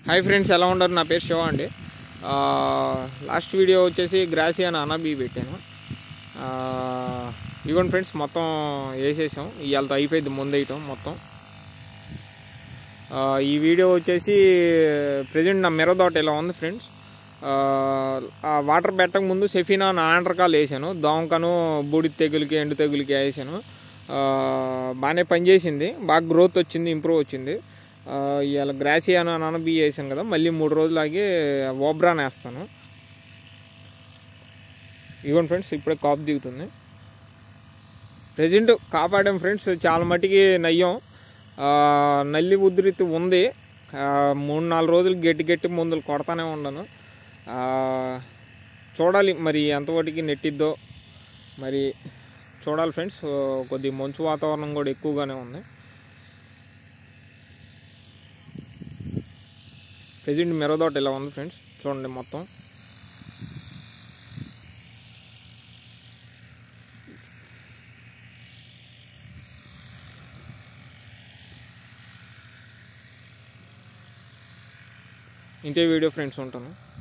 hi friends ఎలా ఉన్నారు నా పేరు శివ అండి ఆ, లాస్ట్ వీడియో వచ్చేసి గ్రాసియాన్ అనాబీ పెట్టాను ఆ, ఇదిగోండి ఫ్రెండ్స్ మొత్తం వేసేసాం ఇవాళతో అయిపోయింది ముందు వేయటం మొత్తం ఆ, ఈ వీడియో వచ్చేసి ప్రజెంట్ నా మిరదోట ఇలా ఉంది ఫ్రెండ్స్ ఆ, ఆ వాటర్ పెట్టక ముందు సెఫీనా నా ఆండ్రకాలు వేసాను దోమకను బూడి తెగులకి ఎండు తెగులకి వేసాను ఆ, బాగానే పనిచేసింది బాగా గ్రోత్ వచ్చింది ఇంప్రూవ్ వచ్చింది ఆ, ఇవాళ గ్రాసియానా నాన్న బియ్య వేసాను కదా మళ్ళీ మూడు రోజులు ఆగి ఓబ్రాన్ వేస్తాను ఇవ్వండి ఫ్రెండ్స్ ఇప్పుడే కాపు దిగుతుంది ప్రజెంట్ కాపాడాం ఫ్రెండ్స్ చాలా మటుకి నయ్యం ఆ, నల్లి ఉధృతి ఉంది ఆ, మూడు నాలుగు రోజులు గట్టి గట్టి మందులు కొడతానే ఉండను ఆ, చూడాలి మరి ఎంతవరకు నెట్టిద్దో మరి చూడాలి ఫ్రెండ్స్ కొద్ది మంచు వాతావరణం కూడా ఎక్కువగానే ఉంది ప్రజెంట్ మిరదోట ఇలా ఉంది ఫ్రెండ్స్ చూడండి మొత్తం ఇంతే వీడియో ఫ్రెండ్స్ ఉంటాను